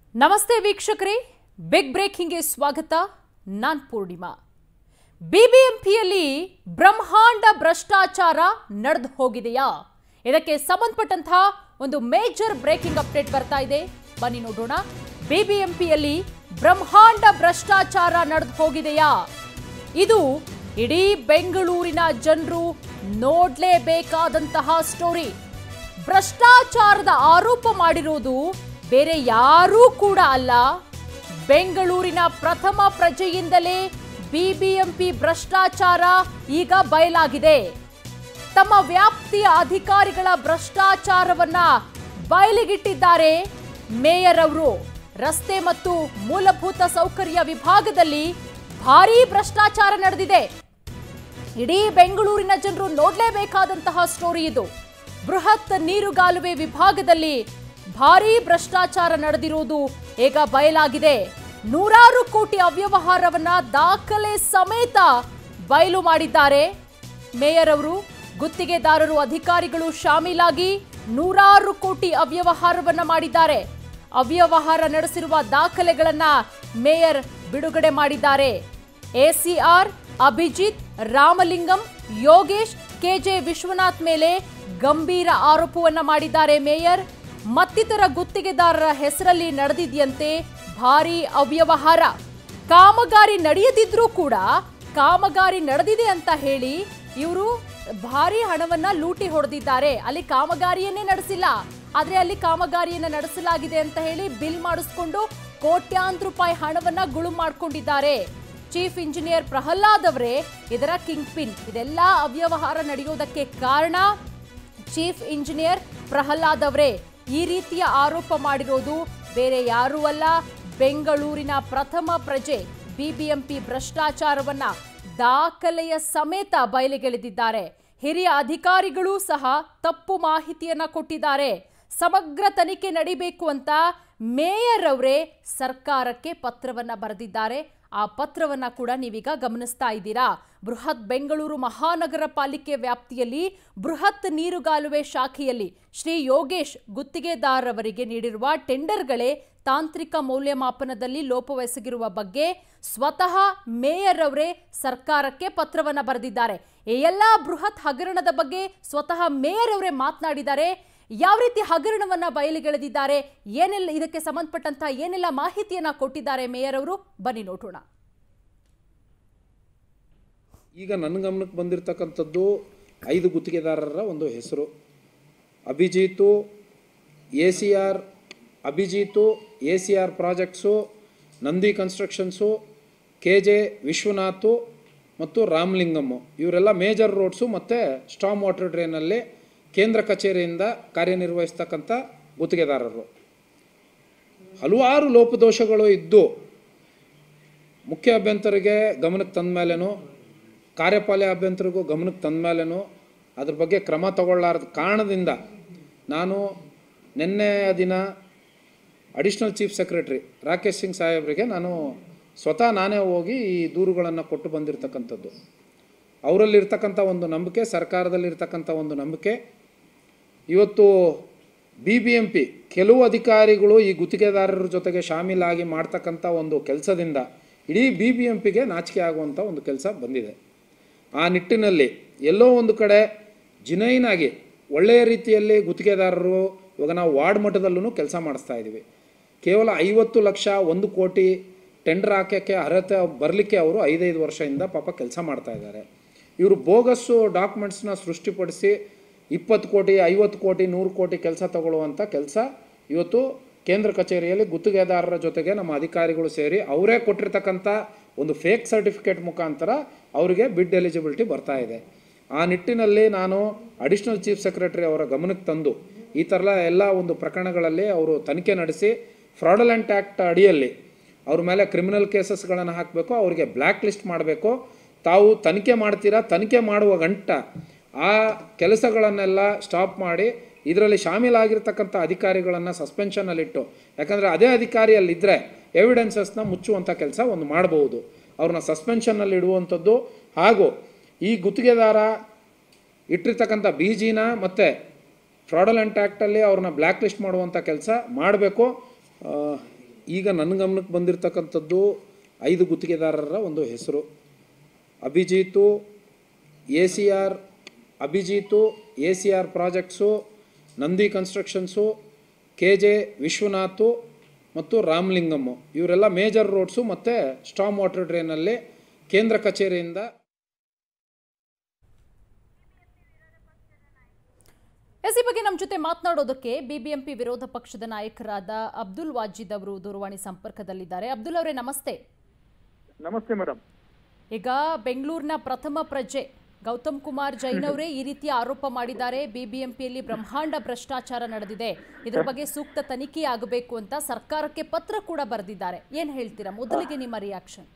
ನಮಸ್ತೆ ವೀಕ್ಷಕರೇ ಬಿಗ್ ಬ್ರೇಕಿಂಗ್ಗೆ ಸ್ವಾಗತ ನಾನ್ ಪೂರ್ಣಿಮಾ ಬಿಬಿಎಂಪಿಯಲ್ಲಿ ಬ್ರಹ್ಮಾಂಡ ಭ್ರಷ್ಟಾಚಾರ ನಡೆದು ಹೋಗಿದೆಯಾ ಇದಕ್ಕೆ ಸಂಬಂಧಪಟ್ಟಂತಹ ಒಂದು ಮೇಜರ್ ಬ್ರೇಕಿಂಗ್ ಅಪ್ಡೇಟ್ ಬರ್ತಾ ಇದೆ ಬನ್ನಿ ನೋಡೋಣ ಬಿಬಿಎಂಪಿಯಲ್ಲಿ ಬ್ರಹ್ಮಾಂಡ ಭ್ರಷ್ಟಾಚಾರ ನಡೆದು ಹೋಗಿದೆಯಾ ಇದು ಇಡೀ ಬೆಂಗಳೂರಿನ ಜನರು ನೋಡ್ಲೇಬೇಕಾದಂತಹ ಸ್ಟೋರಿ ಭ್ರಷ್ಟಾಚಾರದ ಆರೋಪ ಮಾಡಿರೋದು ಬೇರೆ ಯಾರೂ ಕೂಡ ಅಲ್ಲ ಬೆಂಗಳೂರಿನ ಪ್ರಥಮ ಪ್ರಜೆಯಿಂದಲೇ ಬಿಬಿಎಂಪಿ ಭ್ರಷ್ಟಾಚಾರ ಈಗ ಬಯಲಾಗಿದೆ ತಮ್ಮ ವ್ಯಾಪ್ತಿಯ ಅಧಿಕಾರಿಗಳ ಭ್ರಷ್ಟಾಚಾರವನ್ನ ಬಯಲಿಗಿಟ್ಟಿದ್ದಾರೆ ಮೇಯರ್ ಅವರು ರಸ್ತೆ ಮತ್ತು ಮೂಲಭೂತ ಸೌಕರ್ಯ ವಿಭಾಗದಲ್ಲಿ ಭಾರೀ ಭ್ರಷ್ಟಾಚಾರ ನಡೆದಿದೆ ಇಡೀ ಬೆಂಗಳೂರಿನ ಜನರು ನೋಡಲೇಬೇಕಾದಂತಹ ಸ್ಟೋರಿ ಇದು ಬೃಹತ್ ನೀರುಗಾಲುವೆ ವಿಭಾಗದಲ್ಲಿ ಭಾರೀ ಭ್ರಷ್ಟಾಚಾರ ನಡೆದಿರುವುದು ಈಗ ಬಯಲಾಗಿದೆ ನೂರಾರು ಕೋಟಿ ಅವ್ಯವಹಾರವನ್ನ ದಾಖಲೆ ಸಮೇತ ಬಯಲು ಮಾಡಿದ್ದಾರೆ ಮೇಯರ್ ಅವರು ಗುತ್ತಿಗೆದಾರರು ಅಧಿಕಾರಿಗಳು ಶಾಮೀಲಾಗಿ ನೂರಾರು ಕೋಟಿ ಅವ್ಯವಹಾರವನ್ನ ಮಾಡಿದ್ದಾರೆ ಅವ್ಯವಹಾರ ನಡೆಸಿರುವ ದಾಖಲೆಗಳನ್ನ ಮೇಯರ್ ಬಿಡುಗಡೆ ಮಾಡಿದ್ದಾರೆ ಎಸಿಆರ್ ಅಭಿಜಿತ್ ರಾಮಲಿಂಗಂ ಯೋಗೇಶ್ ಕೆಜೆ ವಿಶ್ವನಾಥ್ ಮೇಲೆ ಗಂಭೀರ ಆರೋಪವನ್ನ ಮಾಡಿದ್ದಾರೆ ಮೇಯರ್ ಮತ್ತಿತರ ಗುತ್ತಿಗೆದಾರರ ಹೆಸರಲ್ಲಿ ನಡೆದಿದೆಯಂತೆ ಭಾರಿ ಅವ್ಯವಹಾರ ಕಾಮಗಾರಿ ನಡೆಯದಿದ್ರೂ ಕೂಡ ಕಾಮಗಾರಿ ನಡೆದಿದೆ ಅಂತ ಹೇಳಿ ಇವರು ಭಾರಿ ಹಣವನ್ನ ಲೂಟಿ ಹೊಡೆದಿದ್ದಾರೆ ಅಲ್ಲಿ ಕಾಮಗಾರಿಯನ್ನೇ ನಡೆಸಿಲ್ಲ ಆದ್ರೆ ಅಲ್ಲಿ ಕಾಮಗಾರಿಯನ್ನ ನಡೆಸಲಾಗಿದೆ ಅಂತ ಹೇಳಿ ಬಿಲ್ ಮಾಡಿಸ್ಕೊಂಡು ಕೋಟ್ಯಾಂತರ ರೂಪಾಯಿ ಹಣವನ್ನ ಗುಳು ಮಾಡ್ಕೊಂಡಿದ್ದಾರೆ ಚೀಫ್ ಇಂಜಿನಿಯರ್ ಪ್ರಹ್ಲಾದ್ ಅವರೇ ಇದರ ಕಿಂಗ್ ಪಿನ್ ಇದೆಲ್ಲ ಅವ್ಯವಹಾರ ನಡೆಯೋದಕ್ಕೆ ಕಾರಣ ಚೀಫ್ ಇಂಜಿನಿಯರ್ ಪ್ರಹ್ಲಾದ್ ಅವರೇ ಈ ರೀತಿಯ ಆರೋಪ ಮಾಡಿರೋದು ಬೇರೆ ಯಾರೂ ಅಲ್ಲ ಬೆಂಗಳೂರಿನ ಪ್ರಥಮ ಪ್ರಜೆ ಬಿಬಿಎಂಪಿ ಭ್ರಷ್ಟಾಚಾರವನ್ನ ದಾಖಲೆಯ ಸಮೇತ ಬಯಲಿಗೆಳೆದಿದ್ದಾರೆ ಹಿರಿಯ ಅಧಿಕಾರಿಗಳೂ ಸಹ ತಪ್ಪು ಮಾಹಿತಿಯನ್ನ ಕೊಟ್ಟಿದ್ದಾರೆ ಸಮಗ್ರ ತನಿಖೆ ನಡಿಬೇಕು ಅಂತ ಮೇಯರ್ ಅವರೇ ಸರ್ಕಾರಕ್ಕೆ ಪತ್ರವನ್ನ ಬರೆದಿದ್ದಾರೆ ಆ ಪತ್ರವನ್ನ ಕೂಡ ನೀವೀಗ ಗಮನಿಸ್ತಾ ಇದ್ದೀರಾ ಬೃಹತ್ ಬೆಂಗಳೂರು ಮಹಾನಗರ ಪಾಲಿಕೆ ವ್ಯಾಪ್ತಿಯಲ್ಲಿ ಬೃಹತ್ ನೀರುಗಾಲುವೆ ಶಾಖೆಯಲ್ಲಿ ಶ್ರೀ ಯೋಗೇಶ್ ಗುತ್ತಿಗೆದಾರರವರಿಗೆ ನೀಡಿರುವ ಟೆಂಡರ್ಗಳೇ ತಾಂತ್ರಿಕ ಮೌಲ್ಯಮಾಪನದಲ್ಲಿ ಲೋಪವೆಸಗಿರುವ ಬಗ್ಗೆ ಸ್ವತಃ ಮೇಯರ್ ಅವರೇ ಸರ್ಕಾರಕ್ಕೆ ಪತ್ರವನ್ನ ಬರೆದಿದ್ದಾರೆ ಈ ಎಲ್ಲ ಬೃಹತ್ ಹಗರಣದ ಬಗ್ಗೆ ಸ್ವತಃ ಮೇಯರ್ ಅವರೇ ಮಾತನಾಡಿದ್ದಾರೆ ಯಾವ ರೀತಿ ಹಗರಣವನ್ನ ಬಯಲಿಗೆಳೆದಿದ್ದಾರೆ ಏನೆಲ್ಲ ಇದಕ್ಕೆ ಸಂಬಂಧಪಟ್ಟಂತ ಏನೆಲ್ಲ ಮಾಹಿತಿಯನ್ನ ಕೊಟ್ಟಿದ್ದಾರೆ ಮೇಯರ್ ಅವರು ಬನ್ನಿ ನೋಡೋಣ ಈಗ ನನ್ನ ಗಮನಕ್ಕೆ ಬಂದಿರತಕ್ಕಂಥದ್ದು ಐದು ಗುತ್ತಿಗೆದಾರರ ಒಂದು ಹೆಸರು Abhijit A C R Abhijit A C R projects Nandi constructions K J Vishwanath ಮತ್ತು ರಾಮಲಿಂಗಮ್ಮು ಇವರೆಲ್ಲ ಮೇಜರ್ ರೋಡ್ಸು ಮತ್ತು ಸ್ಟಾಮ್ ವಾಟರ್ ಡ್ರೈನಲ್ಲಿ ಕೇಂದ್ರ ಕಚೇರಿಯಿಂದ ಕಾರ್ಯನಿರ್ವಹಿಸ್ತಕ್ಕಂಥ ಗುತ್ತಿಗೆದಾರರು ಹಲವಾರು ಲೋಪದೋಷಗಳು ಇದ್ದು ಮುಖ್ಯ ಅಭ್ಯಂತರಿಗೆ ಗಮನಕ್ಕೆ ತಂದ ಮೇಲೇನು ಕಾರ್ಯಪಾಲಯ ಅಭ್ಯಂತರಿಗೂ ಗಮನಕ್ಕೆ ತಂದ ಮೇಲೇನು ಅದ್ರ ಬಗ್ಗೆ ಕ್ರಮ ತಗೊಳ್ಳಾರದ ಕಾರಣದಿಂದ ನಾನು ನಿನ್ನೆ ದಿನ additional chief secretary Rakesh Singh ಸಾಹೇಬ್ರಿಗೆ ನಾನು ಸ್ವತಃ ನಾನೇ ಹೋಗಿ ಈ ದೂರುಗಳನ್ನು ಕೊಟ್ಟು ಬಂದಿರತಕ್ಕಂಥದ್ದು ಅವರಲ್ಲಿರ್ತಕ್ಕಂಥ ಒಂದು ನಂಬಿಕೆ ಸರ್ಕಾರದಲ್ಲಿರ್ತಕ್ಕಂಥ ಒಂದು ನಂಬಿಕೆ ಇವತ್ತು ಬಿ ಬಿ ಎಂ ಪಿ ಕೆಲವು ಅಧಿಕಾರಿಗಳು ಈ ಗುತ್ತಿಗೆದಾರರ ಜೊತೆಗೆ ಶಾಮೀಲಾಗಿ ಮಾಡ್ತಕ್ಕಂಥ ಒಂದು ಕೆಲಸದಿಂದ ಇಡೀ ಬಿ ಬಿ ಎಂ ಪಿಗೆ ನಾಚಿಕೆ ಆಗುವಂಥ ಒಂದು ಕೆಲಸ ಬಂದಿದೆ ಆ ನಿಟ್ಟಿನಲ್ಲಿ ಎಲ್ಲೋ ಒಂದು ಕಡೆ ಜಿನೈನಾಗಿ ಒಳ್ಳೆಯ ರೀತಿಯಲ್ಲಿ ಗುತ್ತಿಗೆದಾರರು ಇವಾಗ ನಾವು ವಾರ್ಡ್ ಮಟ್ಟದಲ್ಲೂ ಕೆಲಸ ಮಾಡಿಸ್ತಾ ಇದ್ದೀವಿ ಕೇವಲ ಐವತ್ತು ಲಕ್ಷ ಒಂದು ಕೋಟಿ ಟೆಂಡರ್ ಹಾಕೋಕ್ಕೆ ಅರ್ಹತೆ ಬರಲಿಕ್ಕೆ ಅವರು ಐದೈದು ವರ್ಷದಿಂದ ಪಾಪ ಕೆಲಸ ಮಾಡ್ತಾ ಇದ್ದಾರೆ ಇವರು ಬೋಗಸ್ಸು ಡಾಕ್ಯುಮೆಂಟ್ಸ್ನ ಸೃಷ್ಟಿಪಡಿಸಿ ಇಪ್ಪತ್ತು ಕೋಟಿ ಐವತ್ತು ಕೋಟಿ ನೂರು ಕೋಟಿ ಕೆಲಸ ತಗೊಳ್ಳುವಂಥ ಕೆಲಸ ಇವತ್ತು ಕೇಂದ್ರ ಕಚೇರಿಯಲ್ಲಿ ಗುತ್ತಿಗೆದಾರರ ಜೊತೆಗೆ ನಮ್ಮ ಅಧಿಕಾರಿಗಳು ಸೇರಿ ಅವರೇ ಕೊಟ್ಟಿರ್ತಕ್ಕಂಥ ಒಂದು ಫೇಕ್ ಸರ್ಟಿಫಿಕೇಟ್ ಮುಖಾಂತರ ಅವರಿಗೆ ಬಿಡ್ ಎಲಿಜಿಬಿಲಿಟಿ ಬರ್ತಾ ಇದೆ ಆ ನಿಟ್ಟಿನಲ್ಲಿ ನಾನು ಅಡಿಷ್ನಲ್ ಚೀಫ್ ಸೆಕ್ರೆಟರಿ ಅವರ ಗಮನಕ್ಕೆ ತಂದು ಈ ಥರ ಎಲ್ಲ ಒಂದು ಪ್ರಕರಣಗಳಲ್ಲಿ ಅವರು ತನಿಖೆ ನಡೆಸಿ ಫ್ರಾಡಲೆಂಟ್ ಆ್ಯಕ್ಟ್ ಅಡಿಯಲ್ಲಿ ಅವ್ರ ಮೇಲೆ ಕ್ರಿಮಿನಲ್ ಕೇಸಸ್ಗಳನ್ನು ಹಾಕಬೇಕು ಅವರಿಗೆ ಬ್ಲ್ಯಾಕ್ ಲಿಸ್ಟ್ ಮಾಡಬೇಕು ತಾವು ತನಿಖೆ ಮಾಡ್ತೀರಾ ತನಿಖೆ ಮಾಡುವ ಗಂಟ ಆ ಕೆಲಸಗಳನ್ನೆಲ್ಲ ಸ್ಟಾಪ್ ಮಾಡಿ ಇದರಲ್ಲಿ ಶಾಮೀಲಾಗಿರ್ತಕ್ಕಂಥ ಅಧಿಕಾರಿಗಳನ್ನು ಸಸ್ಪೆನ್ಷನಲ್ಲಿಟ್ಟು ಯಾಕಂದರೆ ಅದೇ ಅಧಿಕಾರಿಯಲ್ಲಿದ್ದರೆ ಎವಿಡೆನ್ಸಸ್ನ ಮುಚ್ಚುವಂಥ ಕೆಲಸ ಒಂದು ಮಾಡಬಹುದು ಅವ್ರನ್ನ ಸಸ್ಪೆನ್ಷನ್ನಲ್ಲಿ ಇಡುವಂಥದ್ದು ಹಾಗೂ ಈ ಗುತ್ತಿಗೆದಾರ ಇಟ್ಟಿರ್ತಕ್ಕಂಥ ಬಿ ಜಿನ ಮತ್ತು ಫ್ರಾಡಲೆಂಟ್ ಆ್ಯಕ್ಟಲ್ಲಿ ಅವ್ರನ್ನ ಬ್ಲ್ಯಾಕ್ ಲಿಸ್ಟ್ ಮಾಡುವಂಥ ಕೆಲಸ ಮಾಡಬೇಕು ಈಗ ನನ್ನ ಗಮನಕ್ಕೆ ಬಂದಿರತಕ್ಕಂಥದ್ದು ಐದು ಗುತ್ತಿಗೆದಾರರ ಒಂದು ಹೆಸರು Abhijit A C R Abhijit A C R projects Nandi constructions K J Vishwanath ಮತ್ತು ರಾಮಲಿಂಗಮ್ಮು ಇವರೆಲ್ಲ ಮೇಜರ್ ರೋಡ್ಸು ಮತ್ತು ಸ್ಟಾಮ್ ವಾಟರ್ ಡ್ರೈನಲ್ಲಿ ಕೇಂದ್ರ ಕಚೇರಿಯಿಂದ ಎಸ್ ಈ ಬಗ್ಗೆ ನಮ್ಮ ಜೊತೆ ಮಾತನಾಡೋದಕ್ಕೆ ಬಿಬಿಎಂಪಿ ವಿರೋಧ ಪಕ್ಷದ ನಾಯಕರಾದ ಅಬ್ದುಲ್ ವಾಜಿದ್ ಅವರು ದೂರವಾಣಿ ಸಂಪರ್ಕದಲ್ಲಿದ್ದಾರೆ ಅಬ್ದುಲ್ ಅವರೇ ನಮಸ್ತೆ ನಮಸ್ತೆ ಮೇಡಮ್ ಈಗ ಬೆಂಗಳೂರಿನ ಪ್ರಥಮ ಪ್ರಜೆ ಗೌತಮ್ ಕುಮಾರ್ ಜೈನ್ ಅವರೇ ಈ ರೀತಿಯ ಆರೋಪ ಮಾಡಿದ್ದಾರೆ ಬಿಬಿಎಂಪಿಯಲ್ಲಿ ಬ್ರಹ್ಮಾಂಡ ಭ್ರಷ್ಟಾಚಾರ ನಡೆದಿದೆ ಇದ್ರ ಬಗ್ಗೆ ಸೂಕ್ತ ತನಿಖೆ ಆಗಬೇಕು ಅಂತ ಸರ್ಕಾರಕ್ಕೆ ಪತ್ರ ಕೂಡ ಬರೆದಿದ್ದಾರೆ ಏನ್ ಹೇಳ್ತೀರಾ ಮೊದಲಿಗೆ ನಿಮ್ಮ ರಿಯಾಕ್ಷನ್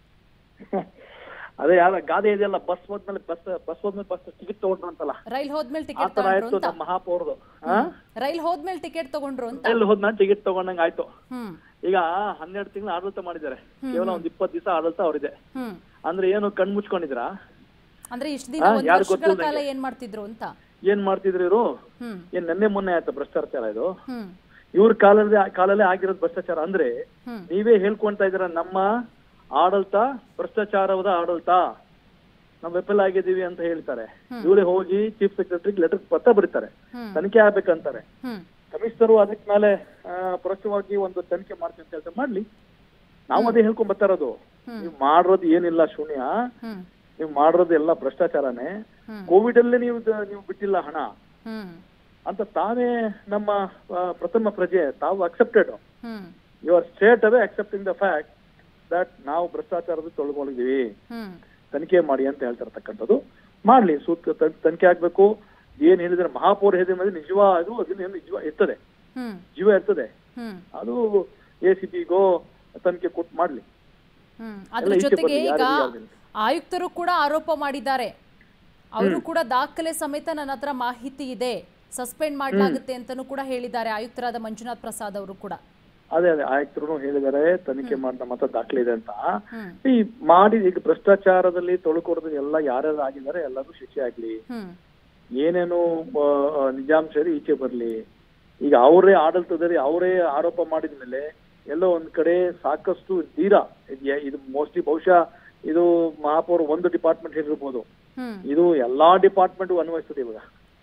ಅದೇ ಯಾವ ಗಾದೆ ಇದೆಯಲ್ಲ ಬಸ್ ಹೋದ್ಮೇಲೆ ಬಸ್ ಬಸ್ ಹೋದ್ಮೇಲೆ ಬಸ್ ಟಿಕೆಟ್ ತಗೊಂಡ್ರು ಅಂತಲ್ಲ ರೈಲ್ ಹೋದ್ಮೇಲೆ ಆ ಟಿಕೆಟ್ ತರ ತಗೊಂಡ್ರು ಆಯ್ತು ಅಂತ ನಮ್ಮ ಮಹಾಪೌರದು ರೈಲ್ ಹೋದ್ಮೇಲೆ ಟಿಕೆಟ್ ತಗೊಂಡ್ರು ಅಂತ ಎಲ್ಲಿ ಹೋದ್ಮೇಲೆ ಟಿಕೆಟ್ ತಗೊಂಡಂಗ ಆಯ್ತು ಹ್ಮ್ ಈಗ ಹನ್ನೆರಡು ತಿಂಗಳು ಆಡಳಿತ ಮಾಡಿದ್ದಾರೆ ಕೇವಲ ಒಂದ್ ಇಪ್ಪತ್ತು ದಿವಸ ಆಡಳಿತ ಅವ್ರಿದೆ ಹ್ಮ್ ಅಂದ್ರೆ ಏನು ಕಣ್ ಮುಚ್ಕೊಂಡಿದ್ರಾ ಅಂದ್ರೆ ಇಷ್ಟು ದಿನ ಹಾ, ಒಂದ್ ಯಾರು ವರ್ಷಗಳ ಗೊತ್ತಿಲ್ದಂಗೆ. ಕಾಲ ಏನ್ ಮಾಡ್ತಿದ್ರು ಅಂತ ಏನ್ ಮಾಡ್ತಿದ್ರು ಇವರು ಹ್ಮ್ ಏನ್ ನೆನ್ನೆ ಮೊನ್ನೆ ಆಯ್ತು ಭ್ರಷ್ಟಾಚಾರ ಇದು ಹ್ಮ್ ಇವ್ರ ಕಾಲದಲ್ಲಿ ಕಾಲಲ್ಲೇ ಆಗಿರೋದು ಭ್ರಷ್ಟಾಚಾರ ಅಂದ್ರೆ ಹ್ಮ್. ನೀವೇ ಹೇಳ್ಕೊಂತ ಇದ್ದೀರ ನಮ್ಮ ಆಡಳಿತ ಭ್ರಷ್ಟಾಚಾರದ ಆಡಳಿತ ನಾವು ವಿಫಲ ಆಗಿದ್ದೀವಿ ಅಂತ ಹೇಳ್ತಾರೆ ಇವರೇ ಹೋಗಿ ಚೀಫ್ ಸೆಕ್ರೆಟರಿ ಲೆಟರ್ ಪತ್ರ ಬರೀತಾರೆ ಹ್ಮ್. ತನಿಖೆ ಆಗ್ಬೇಕಂತಾರೆ ಹ್ಮ್ ಕಮಿಷನರು ಅದಕ್ ಮೇಲೆ ಆ, ಪರೋಕ್ಷವಾಗಿ ಒಂದು ತನಿಖೆ ಮಾಡ್ತೀನಿ ಅಂತ ಹೇಳ್ತಾರೆ ಮಾಡ್ಲಿ ನಾವು ಅದೇ ಹೇಳ್ಕೊಂಡ್ ಬರ್ತಾ ಇರೋದು ನೀವು ಮಾಡಿರೋದು ಏನಿಲ್ಲ ಶೂನ್ಯ ಹ್ಮ್ ನೀವು ಮಾಡಿರೋದು ಎಲ್ಲ ಭ್ರಷ್ಟಾಚಾರನೇ ಹ್ಮ್. ಕೋವಿಡ್ ಅಲ್ಲೇ ನೀವು ದ- ನೀವು ಬಿಟ್ಟಿಲ್ಲ ಹಣ ಹ್ಮ್ ಅಂತ ತಾವೇ ನಮ್ಮ ಆ, ಪ್ರಥಮ ಪ್ರಜೆ ತಾವು accepted hmm you are straightaway accepting the fact that ನಾವು ಭ್ರಷ್ಟಾಚಾರದ ತೊಳ್ಕೊಂಡಿದೀವಿ ಹ್ಮ್ ತನಿಖೆ ಮಾಡಿ ಅಂತ ಹೇಳ್ತಿರ್ತಕ್ಕಂಥದ್ದು ಮಾಡ್ಲಿ ಸೂಕ್ತ ತನ್- ತನಿಖೆ ಆಗ್ಬೇಕು ಏನ್ ಹೇಳಿದ್ರೆ ಮಹಾಪೌರ ಹೇಳಿದ್ರೆ ಮೇಲೆ ನಿಜವಾಗ್ಲೂ ಅದನ್ನ ಏನು ನಿಜವ ಇರ್ತದೆ ಹ್ಮ್ ಜೀವ ಇರ್ತದೆ ಹ್ಮ್ ಅದು ಎ ಸಿ ಬಿಗೋ ತನಿಖೆ ಕೊಟ್ಟು ಮಾಡ್ಲಿ ಹ್ಮ್ ಅದ್ರ ಎಲ್ಲ ಈಚೆ ಜೊತೆಗೆ ಬರ್ಲಿ, ಈಗ ಯಾರಿಗೂ ಯಾವ್ದಿಲ್ಲ. ಆಯುಕ್ತರು ಕೂಡ ಆರೋಪ ಮಾಡಿದ್ದಾರೆ ಅವರು ಕೂಡ ದಾಖಲೆ ಸಮೇತ ನನ್ನ ಹತ್ರ ಮಾಹಿತಿ ಇದೆ ಸಸ್ಪೆಂಡ್ ಮಾಡಲಾಗುತ್ತೆ ಅಂತಾನೂ ಕೂಡ ಹೇಳಿದ್ದಾರೆ ಆಯುಕ್ತರಾದ ಮಂಜುನಾಥ್ ಪ್ರಸಾದ್ ಅವರು ಕೂಡ ಅದೇ ಅದೇ ಆಯುಕ್ತರು ಹೇಳಿದ್ದಾರೆ ತನಿಖೆ ಮಾಡಿದ ಮತ ದಾಖಲೆ ಇದೆ ಅಂತ ಹ್ಮ್ ಈ ಮಾಡಿ ಈಗ ಭ್ರಷ್ಟಾಚಾರದಲ್ಲಿ ತೊಳಕೊಡೋದು ಎಲ್ಲ ಯಾರ್ಯಾರು ಆಗಿದ್ದಾರೆ ಎಲ್ಲರೂ ಶಿಕ್ಷೆ ಆಗ್ಲಿ ಹ್ಮ್ ಏನೇನು ಆ, ಆ, ನಿಜಾಂಶ ಇದೆ ಈಚೆ ಬರ್ಲಿ ಈಗ ಅವರೇ ಆಡಳಿತದಲ್ಲಿ ಅವರೇ ಆರೋಪ ಮಾಡಿದ್ಮೇಲೆ ಎಲ್ಲೋ ಒಂದ್ ಕಡೆ ಸಾಕಷ್ಟು ತೀರಾ ಇದ್ ಯ- ಇದು ಮೋಸ್ಟ್ಲಿ ಬಹುಶಃ ಇದು ಮಹಾಪೌರ ಒಂದು ಡಿಪಾರ್ಟ್ಮೆಂಟ್ ಹೇಳಿರ್ಬೋದು ಹ್ಮ್ ಇದು ಎಲ್ಲಾ ಡಿಪಾರ್ಟ್ಮೆಂಟ್ ಅನ್ವಯಿಸ್ತದೆ ಇವಾಗ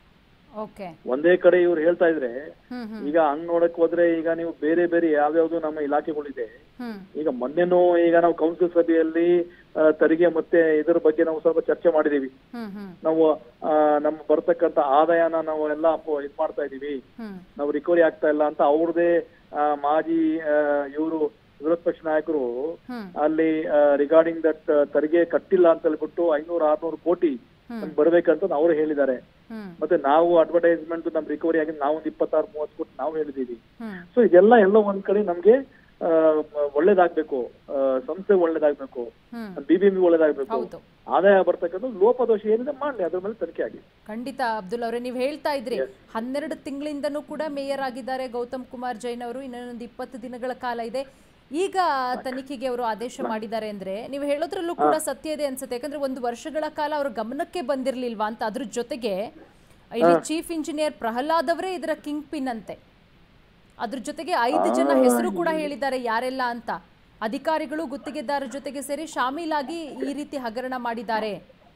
ಓಕೆ ಒಂದೇ ಕಡೆ ಇವ್ರು ಹೇಳ್ತಾ ಇದ್ರೆ ಹ್ಮ್ ಹ್ಮ್ ಈಗ ಹಂಗ್ ನೋಡಕ್ ಹೋದ್ರೆ ಈಗ ನೀವು ಬೇರೆ ಬೇರೆ ಯಾವ್ಯಾವ್ದು ನಮ್ಮ ಇಲಾಖೆಗಳಿದೆ ಹ್ಮ್ ಈಗ ಮೊನ್ನೆನೂ ಈಗ ನಾವು ಕೌನ್ಸಿಲ್ ಸಭೆಯಲ್ಲಿ ಆ, ತೆರಿಗೆ ಮತ್ತೆ ಇದರ ಬಗ್ಗೆ ನಾವು ಸ್ವಲ್ಪ ಚರ್ಚೆ ಮಾಡಿದೀವಿ ಹ್ಮ್ ಹ್ಮ್ ನಾವು ಆ, ನಮ್ಮ ಬರ್ತಕ್ಕಂತ ಆದಾಯನ ನಾವು ಎಲ್ಲ ಅಪ್ಪ- ಇದ್ ಮಾಡ್ತಾ ಇದೀವಿ ಹ್ಮ್ ನಾವು ರಿಕವರಿ ಆಗ್ತಾ ಇಲ್ಲ ಅಂತ ಅವ್ರದೇ ಮಾಜಿ ಇವರು ವಿರೋಧ ಪಕ್ಷ ನಾಯಕರು ಹ್ಮ್ ಅಲ್ಲಿ ರಿಗಾರ್ಡಿಂಗ್ ದಟ್ ತೆರಿಗೆ ಕಟ್ಟಿಲ್ಲ ಅಂತ ಹೇಳ್ಬಿಟ್ಟು ಐನೂರು ಆರ್ನೂರು ಕೋಟಿ ನಮ್ಗೆ ಬರ್ಬೇಕಂತ ಅವ್ರು ಹೇಳಿದ್ದಾರೆ ಹ್ಮ್ ಮತ್ತೆ ನಾವು ಅಡ್ವರ್ಟೈಸ್ಮೆಂಟ್ ನಮ್ ರಿಕವರಿ ಆಗಿ ನಾವು ಒಂದು ಇಪ್ಪತ್ತಾರು ಮೂವತ್ತು ಕೋಟಿ ನಾವು ಹೇಳಿದೀವಿ ಹ್ಮ್ ಸೊ ಇದೆಲ್ಲ ಎಲ್ಲ ಒಂದ್ ಕಡೆ ನಮ್ಗೆ ಆ, ಮ- ಒಳ್ಳೇದಾಗ್ಬೇಕು ಆ, ಸಂಸ್ಥೆ ಒಳ್ಳೇದಾಗ್ಬೇಕು ಹ್ಮ್ ಬಿಬಿಎಂಪಿ ಒಳ್ಳೇದಾಗ್ಬೇಕು ಹೌದು ಆದಾಯ ಬರ್ತಕ್ಕಂಥ ಲೋಪದೋಷ ಏನಿದೆ ಮಾಡ್ಲಿ ಅದ್ರ ಮೇಲೆ ತನಿಖೆ ಆಗಿ ಖಂಡಿತ ಅಬ್ದುಲ್ ಅವರೇ ನೀವು ಹೇಳ್ತಾ ಇದ್ರಿ ಹನ್ನೆರಡು ತಿಂಗಳಿಂದನೂ ಕೂಡ ಮೇಯರ್ ಆಗಿದ್ದಾರೆ ಗೌತಮ್ ಕುಮಾರ್ ಜೈನ್ ಅವರು ಇನ್ನೊಂದು ಇಪ್ಪತ್ತು ದಿನಗಳ ಕಾಲ ಇದೆ ಈಗ ತನಿಖೆಗೆ ಅವರು ಆದೇಶ ಮಾಡಿದ್ದಾರೆ ಅಂದ್ರೆ ನೀವು ಹೇಳೋದ್ರಲ್ಲೂ ಕೂಡ ಸತ್ಯ ಇದೆ ಅನ್ಸುತ್ತೆ ಯಾಕಂದ್ರೆ ಒಂದು ವರ್ಷಗಳ ಕಾಲ ಅವ್ರ ಗಮನಕ್ಕೆ ಬಂದಿರ್ಲಿಲ್ವಾ ಅಂತ ಅದ್ರ ಜೊತೆಗೆ ಇಲ್ಲಿ ಚೀಫ್ ಇಂಜಿನಿಯರ್ ಪ್ರಹ್ಲಾದ್ ಅವರೇ ಇದರ ಕಿಂಗ್ ಪಿನ್ ಅಂತೆ ಅದ್ರ ಜೊತೆಗೆ ಐದು ಜನ ಹೆಸರು ಕೂಡ ಹೇಳಿದ್ದಾರೆ ಯಾರೆಲ್ಲ ಅಂತ ಅಧಿಕಾರಿಗಳು ಗುತ್ತಿಗೆದಾರರ ಜೊತೆಗೆ ಸೇರಿ ಶಾಮೀಲಾಗಿ ಈ ರೀತಿ ಹಗರಣ ಮಾಡಿದ್ದಾರೆ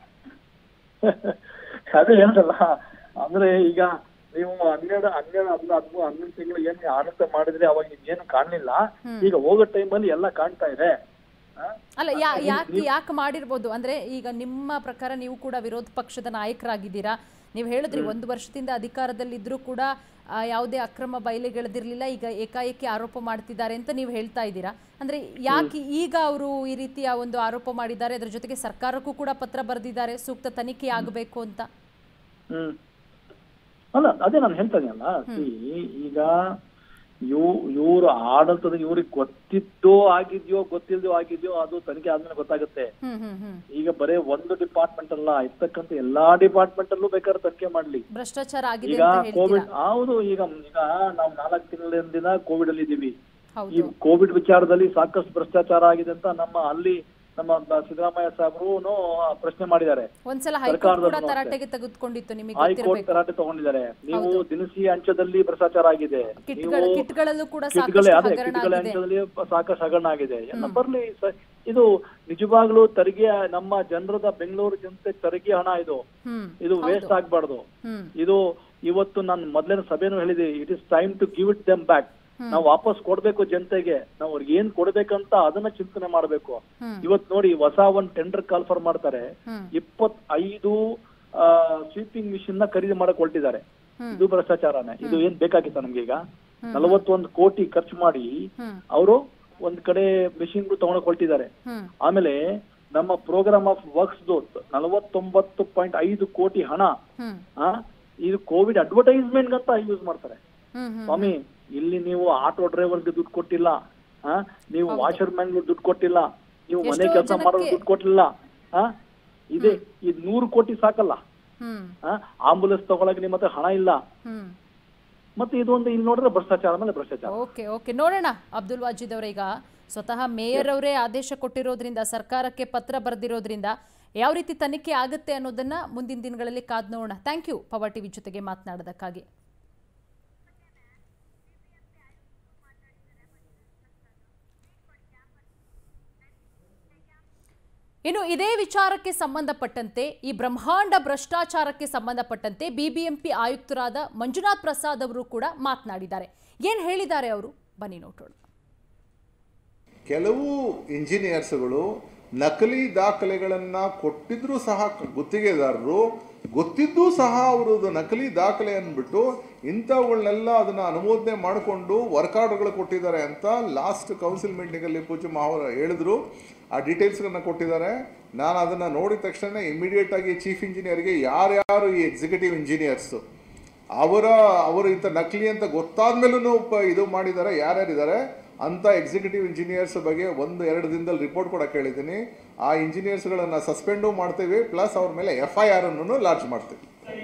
ಅದೇ ಹೇಳ್ದಲ್ಲ ಅಂದ್ರೆ ಈಗ ನೀವು ಹನ್ನೆರಡು ಹನ್ನೆರಡು ಹದಿನ ಹದಿಮೂರು ಹನ್ನೊಂದು ತಿಂಗಳು ಏನ್ ಆಡಳಿತ ಮಾಡಿದ್ರೆ ಅವಾಗ ಏನು ಕಾಣ್ಲಿಲ್ಲ ಈಗ ಹೋಗೋ ಟೈಮಲ್ಲಿ ಎಲ್ಲ ಕಾಣ್ತಾ ಇದೆ ಆ? ಅಲ್ಲ ಯಾ ಯಾಕೆ ಯಾಕೆ ಮಾಡಿರ್ಬೋದು ಅಂದ್ರೆ ಈಗ ನಿಮ್ಮ ಪ್ರಕಾರ ನೀವು ಕೂಡ ವಿರೋಧ ಪಕ್ಷದ ನಾಯಕರಾಗಿದ್ದೀರಾ ನೀವು ಹೇಳಿದ್ರಿ ಒಂದು ವರ್ಷದಿಂದ ಅಧಿಕಾರದಲ್ಲಿದ್ರೂ ಕೂಡ ಆ, ಯಾವುದೇ ಅಕ್ರಮ ಬಯಲಿಗೆಳೆದಿರ್ಲಿಲ್ಲ ಈಗ ಏಕಾಏಕಿ ಆರೋಪ ಮಾಡ್ತಿದ್ದಾರೆ ಅಂತ ನೀವು ಹೇಳ್ತಾ ಇದ್ದೀರಾ ಅಂದ್ರೆ ಯಾಕೆ ಈಗ ಅವರು ಈ ರೀತಿಯ ಒಂದು ಆರೋಪ ಮಾಡಿದ್ದಾರೆ ಅದ್ರ ಜೊತೆಗೆ ಸರ್ಕಾರಕ್ಕೂ ಕೂಡ ಪತ್ರ ಬರೆದಿದ್ದಾರೆ ಸೂಕ್ತ ತನಿಖೆ ಆಗಬೇಕು ಅಂತ ಹ್ಮ್ ಅಲ್ಲ ಅದೇ ನಾನು ಹೇಳ್ತಾ ಇದೀನಲ್ಲ see, ಈಗ ಇವ್ ಇವ್ರು ಆಡಳಿತದ ಇವ್ರಿಗೆ ಗೊತ್ತಿದ್ದೋ ಆಗಿದ್ಯೋ ಗೊತ್ತಿಲ್ದೋ ಆಗಿದ್ಯೋ ಅದು ತನಿಖೆ ಆದ್ಮೇಲೆ ಗೊತ್ತಾಗುತ್ತೆ ಹ್ಮ್ ಹ್ಮ್ ಹ್ಮ್ ಈಗ ಬರೇ ಒಂದು ಡಿಪಾರ್ಟ್ಮೆಂಟ್ ಅಲ್ಲ ಇರ್ತಕ್ಕಂಥ ಎಲ್ಲಾ ಡಿಪಾರ್ಟ್ಮೆಂಟ್ ಅಲ್ಲೂ ಬೇಕಾದ್ರೆ ತನಿಖೆ ಮಾಡ್ಲಿ ಭ್ರಷ್ಟಾಚಾರ ಆಗಿದೆ ಈಗ ಅಂತ ಹೇಳ್ತೀರಾ ಕೋವಿಡ್ ಹೌದು ಈಗ ಈಗ ನಾವು ನಾಲ್ಕು ತಿಂಗಳಿಂದ ಕೋವಿಡ್ ಅಲ್ಲಿ ಇದೀವಿ ಹೌದು ಈ ಕೋವಿಡ್ ವಿಚಾರದಲ್ಲಿ ಸಾಕಷ್ಟು ಭ್ರಷ್ಟಾಚಾರ ಆಗಿದೆ ಅಂತ ನಮ್ಮ ಅಲ್ಲಿ ನಮ್ಮ ಬ- ಸಿದ್ದರಾಮಯ್ಯ ಸಾಹೇಬ್ರು ಪ್ರಶ್ನೆ ಮಾಡಿದ್ದಾರೆ ಒಂದ್ಸಲ ಹೈಕೋರ್ಟ್ ಸರ್ಕಾರದವ್ರು ಕೂಡ ಅಷ್ಟೇ. ತರಾಟೆಗೆ ತೆಗೆದುಕೊಂಡಿತ್ತು ನಿಮಗೆ ಹೈಕೋರ್ಟ್ ಗೊತ್ತಿರಬೇಕು ತರಾಟೆ ತಗೊಂಡಿದ್ದಾರೆ ನೀವು ದಿನಸಿ ಅಂಚದಲ್ಲಿ ಭ್ರಷ್ಟಾಚಾರ ಆಗಿದೆ ಕಿಟ್ಗಳ ನೀವು ಕಿಟ್ಗಳಲ್ಲೂ ಕೂಡ ಕಿಟ್ಗಳೇ ಸಾಕಷ್ಟು ಅದೇ ಹಗರಣ ಕಿಟ್ಗಳ ಆಗಿದೆ ಅಂಚದಲ್ಲಿ ಸಾಕಷ್ಟು ಹಗರಣ ಆಗಿದೆ ಎಲ್ಲ ಬರ್ಲಿ ಸ- ಇದು ನಿಜವಾಗ್ಲೂ ತೆರಿಗೆ ನಮ್ಮ ಜನರದ ಬೆಂಗಳೂರು ಜನತೆ ತೆರಿಗೆ ಹಣ ಇದು ಹ್ಮ್ ಇದು ವೇಸ್ಟ್ ಆಗ್ಬಾರ್ದು ಹ್ಮ್ ಇದು ಇವತ್ತು ನಾನು ಮೊದಲಿನ ಸಭೆನೂ ಹೇಳಿದೆ it is time to give it them back ನಾವು ವಾಪಸ್ ಕೊಡ್ಬೇಕು ಜನತೆಗೆ ನಾವು ಅವ್ರಿಗೆ ಏನ್ ಕೊಡ್ಬೇಕಂತ ಅದನ್ನ ಚಿಂತನೆ ಮಾಡ್ಬೇಕು ಹ್ಮ್. ಇವತ್ ನೋಡಿ ಹೊಸ ಒಂದ್ ಟೆಂಡರ್ ಕಾಲ್ಫರ್ ಮಾಡ್ತಾರೆ ಹ್ಮ್. ಇಪ್ಪತ್ ಐದು ಸ್ವೀಪಿಂಗ್ ಮಿಷಿನ್ ನ ಖರೀದಿ ಮಾಡಕ್ ಹೊರಟಿದ್ದಾರೆ ಹ್ಮ್. ಇದು ಭ್ರಷ್ಟಾಚಾರನೇ ಇದು ಏನ್ ಬೇಕಾಗಿತ್ತ ನಮ್ಗೆ ಈಗ ನಲವತ್ತೊಂದು ಕೋಟಿ ಖರ್ಚು ಮಾಡಿ ಹ್ಮ್ ಅವರು ಒಂದ್ ಕಡೆ ಮಿಷಿನ್ ತಗೊಳಕ್ ಹೊರಟಿದ್ದಾರೆ ಹ್ಮ್ ಆಮೇಲೆ ನಮ್ಮ ಪ್ರೋಗ್ರಾಮ್ ಆಫ್ ವರ್ಕ್ಸ್ ನಲವತ್ತೊಂಬತ್ತು ಪಾಯಿಂಟ್ ಐದು ಕೋಟಿ ಹಣ ಹ್ಮ್ ಆ, ಇದು ಕೋವಿಡ್ ಅಡ್ವರ್ಟೈಸ್ಮೆಂಟ್ ಅಂತ ಯೂಸ್ ಮಾಡ್ತಾರೆ ಹ್ಮ್ ಹ್ಮ್ ಸ್ವಾಮಿ ಇಲ್ಲಿ ನೀವು ಆಟೋ ಡ್ರೈವರ್ಗೆ ದುಡ್ಡು ಕೊಟ್ಟಿಲ್ಲ ಆ ನೀವು ವಾಷರ್ ಮ್ಯಾನ್ ದುಡ್ಡು ಕೊಟ್ಟಿಲ್ಲ ನೀವು ಮನೆ ಎಷ್ಟೋ ಕೆಲಸ ಮಾಡೋರು ಜನಕ್ಕೆ- ದುಡ್ಡು ಕೊಟ್ಟಿಲ್ಲ ಆ ಇದೆ ಇದು ನೂರು ಕೋಟಿ ಸಾಕಲ್ಲ ಹ್ಮ್ ಆ ಆಂಬುಲೆನ್ಸ್ ತಗೊಳಕ್ ನಿಮ್ಮ ಹತ್ರ ಹಣ ಇಲ್ಲ ಹ್ಮ್ ಮತ್ತೆ ಇದೊಂದು ಇಲ್ಲಿ ನೋಡಿದ್ರೆ ಭ್ರಷ್ಟಾಚಾರ ಮೇಲೆ ಭ್ರಷ್ಟಾಚಾರ ಓಕೆ ಓಕೆ ನೋಡೋಣ ಅಬ್ದುಲ್ ವಾಜಿದ್ ಅವರೇ ಈಗ ಸ್ವತಃ ಮೇಯರ್ ಅವರೇ ಆದೇಶ ಕೊಟ್ಟಿರೋದ್ರಿಂದ ಸರ್ಕಾರಕ್ಕೆ ಪತ್ರ ಬರೆದಿರೋದ್ರಿಂದ ಯಾವ ರೀತಿ ತನಿಖೆ ಆಗುತ್ತೆ ಅನ್ನೋದನ್ನ ಮುಂದಿನ ದಿನಗಳಲ್ಲಿ ಕಾದ್ ನೋಡೋಣ ಥ್ಯಾಂಕ್ ಯು ಪವರ್ ಟಿವಿ ಜೊತೆಗೆ ಮಾತನಾಡೋದಕ್ಕಾಗಿ ಇನ್ನು ಇದೇ ವಿಚಾರಕ್ಕೆ ಸಂಬಂಧಪಟ್ಟಂತೆ ಈ ಬ್ರಹ್ಮಾಂಡ ಭ್ರಷ್ಟಾಚಾರಕ್ಕೆ ಸಂಬಂಧಪಟ್ಟಂತೆ ಬಿಬಿಎಂಪಿ ಆಯುಕ್ತರಾದ ಮಂಜುನಾಥ್ ಪ್ರಸಾದ್ ಅವರು ಕೂಡ ಮಾತನಾಡಿದ್ದಾರೆ ಏನ್ ಹೇಳಿದ್ದಾರೆ ಅವರು ಬನ್ನಿ ನೋಡೋಣ ಕೆಲವು ಇಂಜಿನಿಯರ್ಸ್ಗಳು ನಕಲಿ ದಾಖಲೆಗಳನ್ನು ಕೊಟ್ಟಿದ್ರೂ ಸಹ ಗುತ್ತಿಗೆದಾರರು ಗೊತ್ತಿದ್ದೂ ಸಹ ಅವರದು ನಕಲಿ ದಾಖಲೆ ಅಂದ್ಬಿಟ್ಟು ಇಂಥವುಗಳನ್ನೆಲ್ಲ ಅದನ್ನು ಅನುಮೋದನೆ ಮಾಡಿಕೊಂಡು ವರ್ಕ್ ಆರ್ಡರ್ಗಳು ಕೊಟ್ಟಿದ್ದಾರೆ ಅಂತ ಲಾಸ್ಟ್ ಕೌನ್ಸಿಲ್ ಮೀಟಿಂಗಲ್ಲಿ ಪೂಜೆ ಮಾವರು ಹೇಳಿದ್ರು ಆ ಡೀಟೇಲ್ಸ್ಗಳನ್ನ ಕೊಟ್ಟಿದ್ದಾರೆ ನಾನು ಅದನ್ನು ನೋಡಿದ ತಕ್ಷಣ ಇಮಿಡಿಯೇಟ್ ಆಗಿ ಚೀಫ್ ಇಂಜಿನಿಯರ್ಗೆ ಯಾರ್ಯಾರು ಈ ಎಕ್ಸಿಕ್ಯೂಟಿವ್ ಇಂಜಿನಿಯರ್ಸು ಅವರ ಅವರು ಇಂಥ ನಕಲಿ ಅಂತ ಗೊತ್ತಾದ ಮೇಲೂ ಇದು ಮಾಡಿದ್ದಾರೆ ಯಾರ್ಯಾರಿದ್ದಾರೆ ಅಂಥ ಎಕ್ಸಿಕ್ಯೂಟಿವ್ ಇಂಜಿನಿಯರ್ಸ್ ಬಗ್ಗೆ ಒಂದು ಎರಡು ದಿನದಲ್ಲಿ ರಿಪೋರ್ಟ್ ಕೊಡಕ್ಕೆ ಹೇಳಿದ್ದೀನಿ ಆ ಇಂಜಿನಿಯರ್ಸ್ಗಳನ್ನು ಸಸ್ಪೆಂಡು ಮಾಡ್ತೀವಿ ಪ್ಲಸ್ ಅವ್ರ ಮೇಲೆ ಎಫ್ ಐ ಆರ್ ಅನ್ನು ಲಾಂಚ್ ಮಾಡ್ತೀವಿ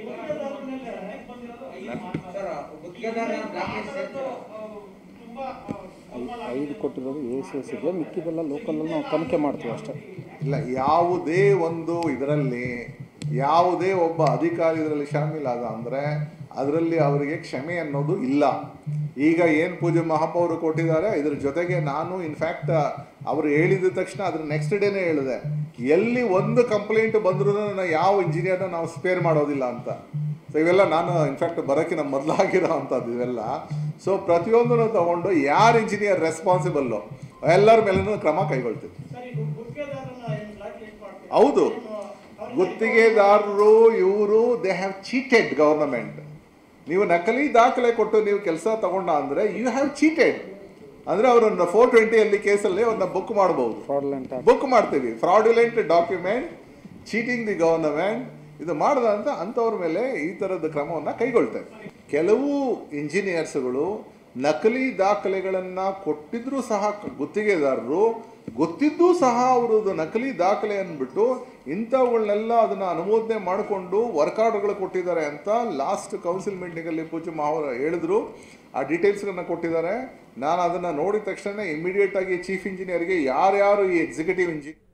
ಐದು ಕೊಟ್ಟಿರೋದು ಎ ಸಿ ಎಸ್ ಇದೆ ಮಿಕ್ಕಿದೆಲ್ಲ ಲೋಕಲಲ್ಲಿ ನಾವು ತನಿಖೆ ಮಾಡ್ತೀವಿ ಅಷ್ಟೇ ಇಲ್ಲ ಯಾವುದೇ ಒಂದು ಇದರಲ್ಲಿ ಯಾವುದೇ ಒಬ್ಬ ಅಧಿಕಾರಿ ಇದರಲ್ಲಿ ಶಾಮೀಲಾದ ಅಂದರೆ ಅದರಲ್ಲಿ ಅವರಿಗೆ ಕ್ಷಮೆ ಅನ್ನೋದು ಇಲ್ಲ ಈಗ ಏನು ಪೂಜೆ ಮಹಾಪೌರು ಕೊಟ್ಟಿದ್ದಾರೆ ಇದ್ರ ಜೊತೆಗೆ ನಾನು ಇನ್ಫ್ಯಾಕ್ಟ್ ಅವರು ಹೇಳಿದ ತಕ್ಷಣ ಅದ್ರ ನೆಕ್ಸ್ಟ್ ಡೇನೇ ಹೇಳಿದೆ ಎಲ್ಲಿ ಒಂದು ಕಂಪ್ಲೇಂಟ್ ಬಂದ್ರೂ ಯಾವ ಇಂಜಿನಿಯರ್ನ ನಾವು ಸ್ಪೇರ್ ಮಾಡೋದಿಲ್ಲ ಅಂತ ಸೊ ಇವೆಲ್ಲ ನಾನು ಇನ್ಫ್ಯಾಕ್ಟ್ ಬರೋಕ್ಕಿಂತ ಮೊದಲಾಗಿರೋ ಅಂಥದ್ದು ಇವೆಲ್ಲ ಸೊ ಪ್ರತಿಯೊಂದನ್ನು ತಗೊಂಡು ಯಾರು ಇಂಜಿನಿಯರ್ ರೆಸ್ಪಾನ್ಸಿಬಲ್ಲು ಎಲ್ಲರ ಮೇಲೂ ಕ್ರಮ ಕೈಗೊಳ್ತೀವಿ ಹೌದು ಗುತ್ತಿಗೆದಾರರು ಇವರು ದೇ ಹ್ಯಾವ್ ಚೀಟೆಡ್ ಗವರ್ನಮೆಂಟ್ ನೀವು ನಕಲಿ ದಾಖಲೆ ಕೊಟ್ಟು ನೀವು ಕೆಲಸ ತಗೊಂಡ ಅಂದ್ರೆ ಯು ಹ್ಯಾವ್ ಚೀಟೆಡ್ ಅಂದ್ರೆ ಅವರನ್ನ ಫೋರ್ ಟ್ವೆಂಟಿಯಲ್ಲಿ ಕೇಸಲ್ಲಿ ಅವ್ರನ್ನ ಬುಕ್ ಮಾಡಬಹುದು ಫ್ರಾಡ್ಲೆಂಟ್ ಬುಕ್ ಮಾಡ್ತೀವಿ fraudulent document cheating the government ಇದು ಮಾಡ್ದ ಅಂತ ಅಂಥವ್ರ ಮೇಲೆ ಈ ಥರದ ಕ್ರಮವನ್ನು ಕೈಗೊಳ್ತೇವೆ ಕೆಲವು ಇಂಜಿನಿಯರ್ಸ್ಗಳು ನಕಲಿ ದಾಖಲೆಗಳನ್ನು ಕೊಟ್ಟಿದ್ರೂ ಸಹ ಗುತ್ತಿಗೆದಾರರು ಗೊತ್ತಿದ್ದೂ ಸಹ ಅವರದು ನಕಲಿ ದಾಖಲೆ ಅಂದ್ಬಿಟ್ಟು ಇಂಥವುಗಳನ್ನೆಲ್ಲ ಅದನ್ನು ಅನುಮೋದನೆ ಮಾಡಿಕೊಂಡು ವರ್ಕ್ ಆರ್ಡರ್ಗಳು ಕೊಟ್ಟಿದ್ದಾರೆ ಅಂತ ಲಾಸ್ಟ್ ಕೌನ್ಸಿಲ್ ಮೀಟಿಂಗಲ್ಲಿ ಪೂಜೆ ಮಾವರು ಹೇಳಿದ್ರು ಆ ಡೀಟೇಲ್ಸ್ಗಳನ್ನ ಕೊಟ್ಟಿದ್ದಾರೆ ನಾನು ಅದನ್ನು ನೋಡಿದ ತಕ್ಷಣ ಇಮಿಡಿಯೇಟ್ ಆಗಿ ಚೀಫ್ ಇಂಜಿನಿಯರ್ಗೆ ಯಾರ್ಯಾರು ಈ ಎಕ್ಸಿಕ್ಯೂಟಿವ್ ಇಂಜಿನಿಯರ್